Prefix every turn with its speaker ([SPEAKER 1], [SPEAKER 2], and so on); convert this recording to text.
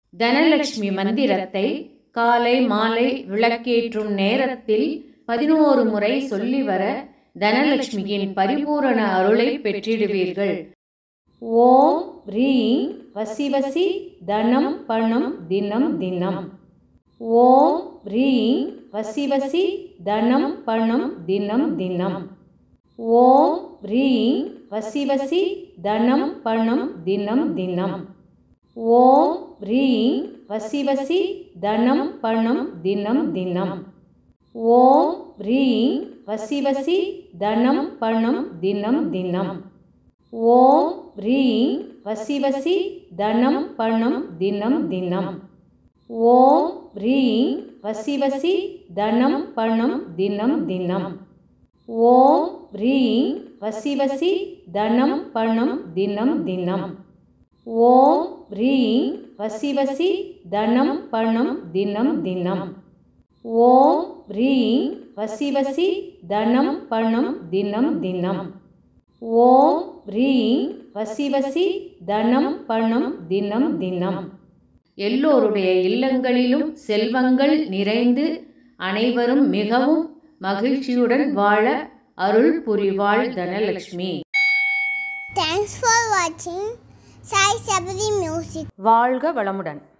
[SPEAKER 1] தனலட்சுமி மந்திரத்தை காலை மாலை விளக்கேற்றும் நேரத்தில் பதினோரு முறை சொல்லி வர தனலட்சுமியின் பரிபூரண அருளை பெற்றிடுவீர்கள் ஓம் ரீம் வசி வசி தனம் பணம் தினம் தினம் ஓம் ரீம் வசி வசி தனம் பணம் தினம் தினம் ஓம் ரீம் வசி வசி தனம் பணம் தினம் தினம் ஓம் ரீம் வசி வசி தனம் பணம் தினம் தினம் ஓம் ரீம் வசி வசி தனம் பணம் தினம் தினம் ஓம் ரீம் வசி வசி தனம் பணம் தினம் தினம் ஓம் ரீம் வசி வசி தனம் பணம் தினம் தினம் ஓம் ரீம் வசி வசி தனம் பணம் தினம் தினம் ஓம் ரீம் வசி வசி தனம் பணம் தினம் தினம் ஓம் ரீம் வசி வசி தனம் பணம் தினம் தினம் ஓம் ரீம் வசி வசி தனம் பணம் தினம் தினம் எல்லோருடைய இல்லங்களிலும் செல்வங்கள் நிறைந்து அனைவரும் மிகவும் மகிழ்ச்சியுடன் வாழ அருள் புரிவாள் Dhanalakshmi
[SPEAKER 2] Thanks for watching Sai Sabri Music.
[SPEAKER 1] வாழ்க வளமுடன்